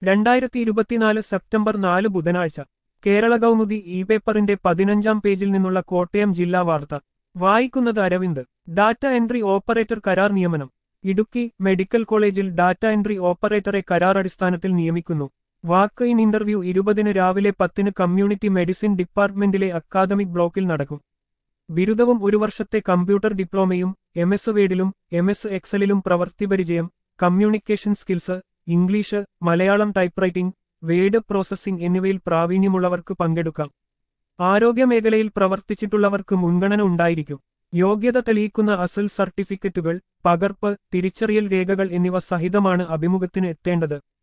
രണ്ടായിരത്തി ഇരുപത്തിനാല് സെപ്റ്റംബർ നാല് ബുധനാഴ്ച കേരള കൗമുദി ഇ പേപ്പറിന്റെ പതിനഞ്ചാം പേജിൽ നിന്നുള്ള കോട്ടയം ജില്ലാ വാർത്ത വായിക്കുന്നത് അരവിന്ദ് ഡാറ്റ എൻട്രി ഓപ്പറേറ്റർ കരാർ നിയമനം ഇടുക്കി മെഡിക്കൽ കോളേജിൽ ഡാറ്റ എൻട്രി ഓപ്പറേറ്ററെ കരാർ അടിസ്ഥാനത്തിൽ നിയമിക്കുന്നു വാക്ക് ഇൻ ഇന്റർവ്യൂ ഇരുപതിന് രാവിലെ പത്തിന് കമ്മ്യൂണിറ്റി മെഡിസിൻ ഡിപ്പാർട്ട്മെന്റിലെ അക്കാദമിക് ബ്ലോക്കിൽ നടക്കും ബിരുദവും ഒരു വർഷത്തെ കമ്പ്യൂട്ടർ ഡിപ്ലോമയും എം എസ് വേഡിലും എം എസ് എക്സലിലും പ്രവൃത്തിപരിചയം communication skills English Malayalam typewriting word processing എന്നിവയിൽ പ്രാവീണ്യമുള്ളവർക്ക് പങ്കെടുക്കാം ആരോഗ്യമേഖലയിൽ പ്രവർത്തിച്ചിട്ടുള്ളവർക്ക് മുൻഗണന ഉണ്ടായിരിക്കും യോഗ്യത തെളിയിക്കുന്ന അസൽ സർട്ടിഫിക്കറ്റുകൾ പകർപ്പ് തിരിച്ചറിയൽ രേഖകൾ എന്നിവ സഹിതമാണ് അഭിമുഖത്തിന് എത്തേണ്ടത്